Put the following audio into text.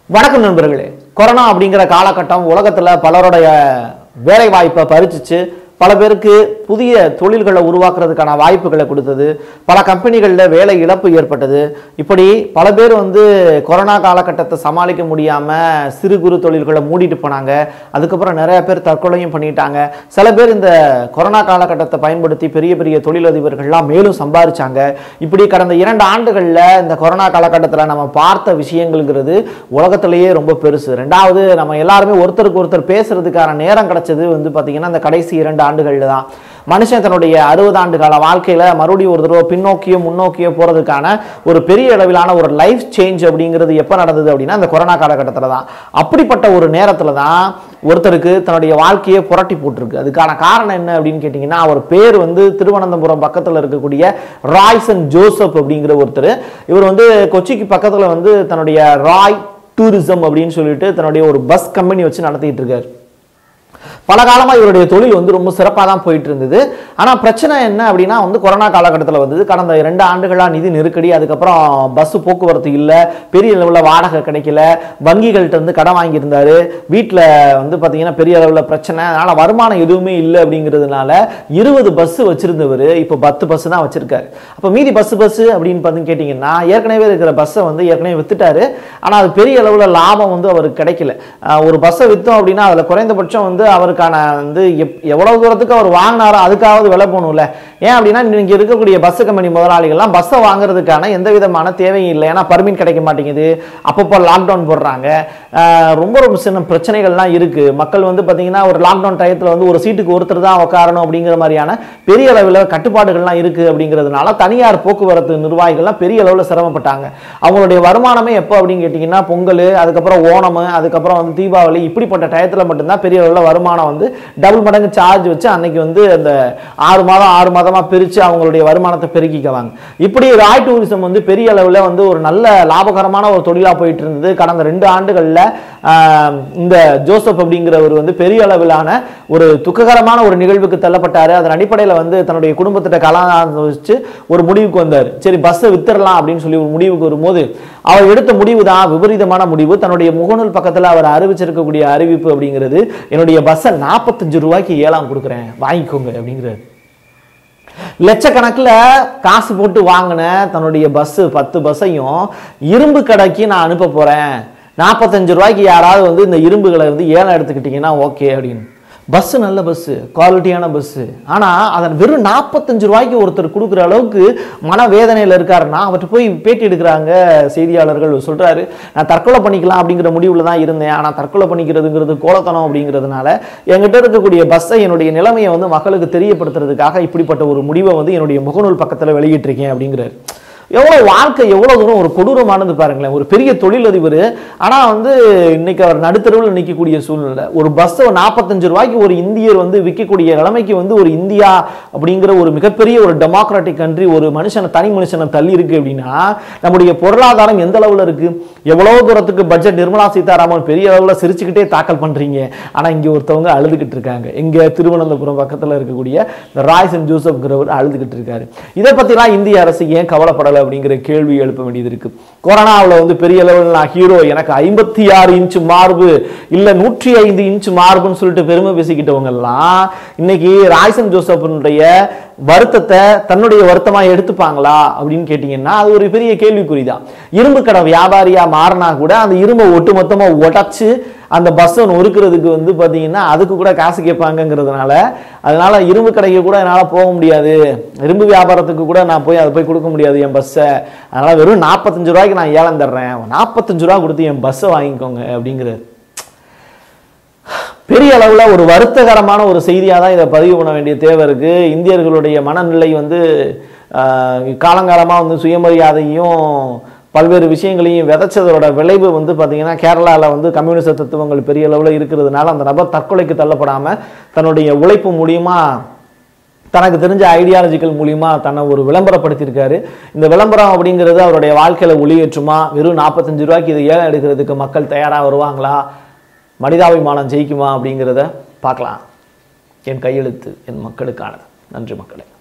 வணக்கம் நண்பர்களே கொரோனா அப்படிங்கிற காலகட்டம் உலகத்துல பலருடைய வேலை வாய்ப்பை பறிச்சுச்சு பல பேருக்கு புதிய தொழில்களை உருவாக்குறதுக்கான வாய்ப்புகளை கொடுத்தது பல கம்பெனிகளில் வேலை இழப்பு ஏற்பட்டது இப்படி பல பேர் வந்து கொரோனா காலகட்டத்தை சமாளிக்க முடியாமல் சிறு குறு தொழில்களை மூடிட்டு போனாங்க அதுக்கப்புறம் நிறைய பேர் தற்கொலையும் பண்ணிட்டாங்க சில பேர் இந்த கொரோனா காலகட்டத்தை பயன்படுத்தி பெரிய பெரிய தொழிலதிபர்கள்லாம் மேலும் சம்பாதிச்சாங்க இப்படி கடந்த இரண்டு ஆண்டுகளில் இந்த கொரோனா காலகட்டத்தில் நம்ம பார்த்த விஷயங்கள்ங்கிறது உலகத்திலேயே ரொம்ப பெருசு ரெண்டாவது நம்ம எல்லாருமே ஒருத்தருக்கு ஒருத்தர் பேசுறதுக்கான நேரம் கிடைச்சது வந்து பார்த்தீங்கன்னா இந்த கடைசி இரண்டு ஆண்டுகளில் தான் மனுஷன் தன்னுடைய அறுபது ஆண்டு கால வாழ்க்கையில மறுபடியும் ஒரு தடவை பின்னோக்கியோ முன்னோக்கியோ போறதுக்கான ஒரு பெரிய அளவிலான ஒரு லைஃப் சேஞ்ச் அப்படிங்கிறது எப்போ நடந்தது அப்படின்னா இந்த கொரோனா காலகட்டத்தில் தான் அப்படிப்பட்ட ஒரு நேரத்தில் தான் ஒருத்தருக்கு தன்னுடைய வாழ்க்கையை புரட்டி போட்டிருக்கு அதுக்கான காரணம் என்ன அப்படின்னு கேட்டிங்கன்னா அவர் பேர் வந்து திருவனந்தபுரம் பக்கத்தில் இருக்கக்கூடிய ராய்சன் ஜோசப் அப்படிங்கிற ஒருத்தர் இவர் வந்து கொச்சிக்கு பக்கத்தில் வந்து தன்னுடைய ராய் டூரிசம் அப்படின்னு சொல்லிட்டு தன்னுடைய ஒரு பஸ் கம்பெனி வச்சு நடத்திட்டு இருக்காரு பல காலமாக இவருடைய தொழில் வந்து ரொம்ப சிறப்பாக தான் போயிட்டு இருந்தது ஆனால் பிரச்சனை என்ன அப்படின்னா வந்து கொரோனா காலகட்டத்தில் வந்தது கடந்த ரெண்டு ஆண்டுகளாக நிதி நெருக்கடி அதுக்கப்புறம் பஸ் போக்குவரத்து இல்லை பெரிய அளவில் வாடகை கிடைக்கல வங்கிகள்கிட்ட இருந்து கடன் வாங்கியிருந்தாரு வீட்டில் வந்து பார்த்தீங்கன்னா பெரிய அளவில் பிரச்சனை அதனால் வருமானம் எதுவுமே இல்லை அப்படிங்கிறதுனால இருபது பஸ் வச்சிருந்தவர் இப்போ பத்து பஸ் தான் வச்சிருக்காரு அப்போ மீதி பஸ் பஸ் அப்படின்னு பார்த்து கேட்டிங்கன்னா ஏற்கனவே இருக்கிற பஸ்ஸை வந்து ஏற்கனவே வித்துட்டாரு ஆனால் அது பெரிய அளவில் லாபம் வந்து அவருக்கு கிடைக்கல ஆஹ் ஒரு பஸ்ஸை விற்றோம் அப்படின்னா அதில் குறைந்தபட்சம் வந்து அவருக்கான வந்து எப் எவ்வளவு தூரத்துக்கு அவர் வாங்கினாரோ அதுக்காவது விலை போகணும்ல ஏன் அப்படின்னா இன்னைக்கு இருக்கக்கூடிய பஸ் கம்பெனி முதலாளிகள்லாம் பஸ்ஸை வாங்குறதுக்கான எந்த விதமான தேவையும் இல்லை ஏன்னா பர்மிட் கிடைக்க மாட்டேங்குது அப்பப்போ லாக்டவுன் போடுறாங்க ஆஹ் ரொம்ப ரொம்ப சின்ன பிரச்சனைகள்லாம் இருக்கு மக்கள் வந்து பார்த்தீங்கன்னா ஒரு லாக்டவுன் டயத்தில் வந்து ஒரு சீட்டுக்கு ஒருத்தர் தான் உட்காரணும் அப்படிங்கிற மாதிரியான பெரிய அளவில் கட்டுப்பாடுகள்லாம் இருக்கு அப்படிங்கிறதுனால தனியார் போக்குவரத்து நிர்வாகிகள்லாம் பெரிய அளவில் சிரமப்பட்டாங்க அவங்களுடைய வருமானமே எப்போ அப்படின்னு கேட்டிங்கன்னா பொங்கல் அதுக்கப்புறம் ஓணம் அதுக்கப்புறம் வந்து தீபாவளி இப்படிப்பட்ட டயத்தில் மட்டும்தான் பெரிய அளவில் வருமானம் வந்து டபுள் மடங்கு சார்ஜ் வச்சு அன்னைக்கு வந்து அந்த ஆறு மாதம் ஆறு மாதமாக பிரித்து அவங்களுடைய வருமானத்தை பெருக்கிக்குவாங்க இப்படி ராய் டூரிசம் வந்து பெரிய அளவில் வந்து ஒரு நல்ல லாபகரமான ஒரு தொழிலாக போயிட்டு இருந்தது கடந்த ரெண்டு ஆண்டுகளில் இந்த ஜோசப் அப்படிங்கிறவர் வந்து பெரிய அளவிலான ஒரு துக்ககரமான ஒரு நிகழ்வுக்கு தள்ளப்பட்டார் அதன் அடிப்படையில் வந்து தன்னுடைய குடும்பத்திட்ட கலாச்சி ஒரு முடிவுக்கு வந்தார் சரி பஸ்ஸை வித்துடலாம் அப்படின்னு சொல்லி ஒரு முடிவுக்கு வரும்போது அவர் எடுத்த முடிவு தான் விபரீதமான முடிவு தன்னுடைய முகநூல் பக்கத்தில் அவர் அறிவிச்சிருக்கக்கூடிய அறிவிப்பு அப்படிங்கிறது என்னுடைய பஸ்ஸை நாற்பத்தஞ்சு ரூபாய்க்கு ஏழாம் கொடுக்குறேன் வாங்கிக்கோங்க அப்படிங்கிறாரு லட்சக்கணக்கில் காசு போட்டு வாங்கின தன்னுடைய பஸ்ஸு பத்து பஸ்ஸையும் இரும்பு கடைக்கு நான் அனுப்ப போகிறேன் நாற்பத்தஞ்சு ரூபாய்க்கு யாராவது வந்து இந்த இரும்புகளை வந்து ஏலம் எடுத்துக்கிட்டிங்கன்னா ஓகே அப்படின்னு பஸ்ஸு நல்ல பஸ்ஸு குவாலிட்டியான பஸ்ஸு ஆனால் அதன் வெறும் நாற்பத்தஞ்சு ரூபாய்க்கு ஒருத்தர் கொடுக்குற அளவுக்கு மனவேதனையில் இருக்காருன்னா அவர்கிட்ட போய் பேட்டி எடுக்கிறாங்க செய்தியாளர்கள் சொல்கிறாரு நான் தற்கொலை பண்ணிக்கலாம் அப்படிங்கிற முடிவில் தான் இருந்தேன் ஆனால் தற்கொலை பண்ணிக்கிறதுங்கிறது கோலத்தனம் அப்படிங்கிறதுனால என்கிட்ட இருக்கக்கூடிய பஸ்ஸை என்னுடைய நிலைமையை வந்து மக்களுக்கு தெரியப்படுத்துறதுக்காக இப்படிப்பட்ட ஒரு முடிவை வந்து என்னுடைய முகநூல் பக்கத்தில் வெளியிட்டிருக்கேன் அப்படிங்கிறாரு எவ்வளோ வாழ்க்கை எவ்வளோ தூரம் ஒரு கொடூரமானது பாருங்களேன் ஒரு பெரிய தொழிலதிபர் ஆனால் வந்து இன்னைக்கு அவர் நடுத்தருவில் நிற்கக்கூடிய சூழ்நிலை ஒரு பஸ்ஸை நாற்பத்தஞ்சு ரூபாய்க்கு ஒரு இந்தியர் வந்து விற்கக்கூடிய நிலைமைக்கு வந்து ஒரு இந்தியா அப்படிங்கிற ஒரு மிகப்பெரிய ஒரு டெமோக்ராட்டிக் கண்ட்ரி ஒரு மனுஷனை தனி மனுஷனை தள்ளி இருக்கு அப்படின்னா நம்முடைய பொருளாதாரம் எந்த அளவில் இருக்கு எவ்வளோ தூரத்துக்கு பட்ஜெட் நிர்மலா சீதாராமன் பெரிய அளவில் சிரிச்சுக்கிட்டே தாக்கல் பண்ணுறீங்க ஆனால் இங்கே ஒருத்தவங்க அழுதுகிட்டு இருக்காங்க இங்கே திருவனந்தபுரம் பக்கத்தில் இருக்கக்கூடிய இந்த ராய்சன் ஜோசப்ங்கிறவர் அழுதுகிட்டு இருக்காரு இதை பற்றிலாம் இந்திய அரசு ஏன் கவலைப்படலை அப்படிங்கிற கேள்வி எழுப்ப வேண்டியது இருக்கு கொரோனாவில் வந்து பெரிய அளவில் நான் ஹீரோ எனக்கு ஐம்பத்தி ஆறு இன்ச் மார்பு இல்லை நூற்றி ஐந்து இன்ச் மார்புன்னு சொல்லிட்டு பெருமை பேசிக்கிட்டவங்க எல்லாம் இன்னைக்கு ராய்சன் ஜோசப்னுடைய வருத்தத்தை தன்னுடைய வருத்தமா எடுத்துப்பாங்களா அப்படின்னு கேட்டீங்கன்னா அது ஒரு பெரிய கேள்விக்குறி தான் இரும்பு கடை வியாபாரியா மாறினா கூட அந்த இரும்பை ஒட்டுமொத்தமா உடைச்சு அந்த பஸ்ஸை நொறுக்கிறதுக்கு வந்து பார்த்தீங்கன்னா அதுக்கு கூட காசு கேட்பாங்கங்கிறதுனால அதனால இரும்பு கடைக்கு கூட என்னால் போக முடியாது இரும்பு வியாபாரத்துக்கு கூட நான் போய் அதை போய் கொடுக்க முடியாது என் பஸ்ஸை அதனால வெறும் நாற்பத்தஞ்சு ரூபாய்க்கு நான் ஏலம் தர்றேன் நாற்பத்தஞ்சு ரூபா கொடுத்து என் பஸ்ஸை வாங்கிக்கோங்க அப்படிங்கிறார் பெரிய அளவில் ஒரு வருத்தகரமான ஒரு செய்தியாக தான் இதை பதிவு பண்ண வேண்டிய தேவை இருக்குது இந்தியர்களுடைய மனநிலை வந்து காலங்காலமாக வந்து சுயமரியாதையும் பல்வேறு விஷயங்களையும் விதைச்சதோட விளைவு வந்து பார்த்தீங்கன்னா கேரளாவில் வந்து கம்யூனிச தத்துவங்கள் பெரிய அளவில் இருக்கிறதுனால அந்த நபர் தற்கொலைக்கு தள்ளப்படாமல் தன்னுடைய உழைப்பு மூலியமா தனக்கு தெரிஞ்ச ஐடியாலஜிக்கல் மூலியமா தன்னை ஒரு விளம்பரப்படுத்தியிருக்காரு இந்த விளம்பரம் அப்படிங்கிறது அவருடைய வாழ்க்கையில் ஒளியேற்றுமா வெறும் நாற்பத்தஞ்சு ரூபாய்க்கு இதை ஏலம் எடுக்கிறதுக்கு மக்கள் தயாராக வருவாங்களா மனிதாபிமானம் ஜெயிக்குமா அப்படிங்கிறத பார்க்கலாம் என் கையெழுத்து என் மக்களுக்கானது நன்றி மக்களே